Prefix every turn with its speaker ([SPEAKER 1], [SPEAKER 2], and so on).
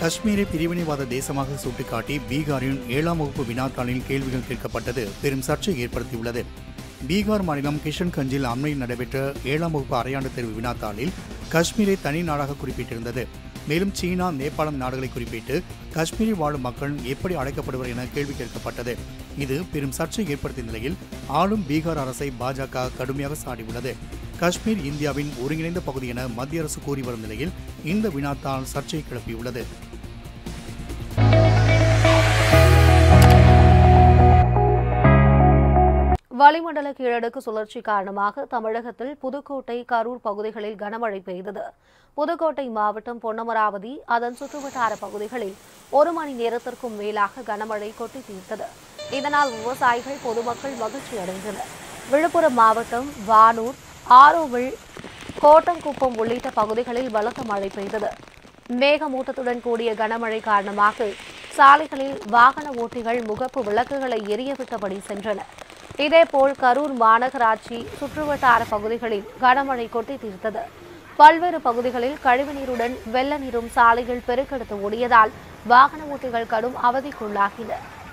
[SPEAKER 1] காஷ்மீரை பிரிவினைவாத தேசமாக சுட்டிக்காட்டி பீகாரின் ஏழாம் வகுப்பு வினாத்தாளில் கேள்விகள் கேட்கப்பட்டது பெரும் சர்ச்சை ஏற்படுத்தியுள்ளது பீகார் மாநிலம் கிஷன்கஞ்சில் அண்மையில் நடைபெற்ற ஏழாம் வகுப்பு அரையாண்டு தேர்வு வினாத்தாளில் காஷ்மீரை தனி நாடாக குறிப்பிட்டிருந்தது மேலும் சீனா நேபாளம் நாடுகளை குறிப்பிட்டு காஷ்மீரில் வாழும் மக்கள் எப்படி அழைக்கப்படுவர் என கேள்வி கேட்கப்பட்டது இது பெரும் சர்ச்சை ஏற்படுத்திய நிலையில் ஆளும் பீகார் அரசை பாஜக கடுமையாக சாடியுள்ளது காஷ்மீர் இந்தியாவின் ஒருங்கிணைந்த பகுதி என மத்திய அரசு கூறி வரும் நிலையில் இந்த வினாத்தாள் சர்ச்சை கிளப்பியுள்ளது
[SPEAKER 2] வளிமண்டல கீழடுக்கு சுழற்சி காரணமாக தமிழகத்தில் புதுக்கோட்டை கரூர் பகுதிகளில் கனமழை பெய்தது புதுக்கோட்டை மாவட்டம் பொன்னமராவதி அதன் சுற்றுவட்டார பகுதிகளில் ஒரு மணி நேரத்திற்கும் மேலாக கனமழை கொட்டி தீர்த்தது இதனால் விவசாயிகள் பொதுமக்கள் மகிழ்ச்சி அடைந்தனர் விழுப்புரம் மாவட்டம் வானூர் ஆரோவில் கோட்டங்குப்பம் உள்ளிட்ட பகுதிகளில் பலத்த மழை பெய்தது மேகமூட்டத்துடன் கூடிய கனமழை காரணமாக சாலைகளில் வாகன ஓட்டிகள் முகப்பு விளக்குகளை எரியவிட்டபடி சென்றனர் இதேபோல் கரூர் மாநகராட்சி சுற்றுவட்டார பகுதிகளில் கனமழை கொட்டி தீர்த்தது பல்வேறு பகுதிகளில் கழிவுநீருடன் வெள்ள நீரும் சாலையில் பெருக்கெடுத்து ஓடியதால் வாகன ஓட்டிகள் கடும் அவதிக்குள்ளாகினர்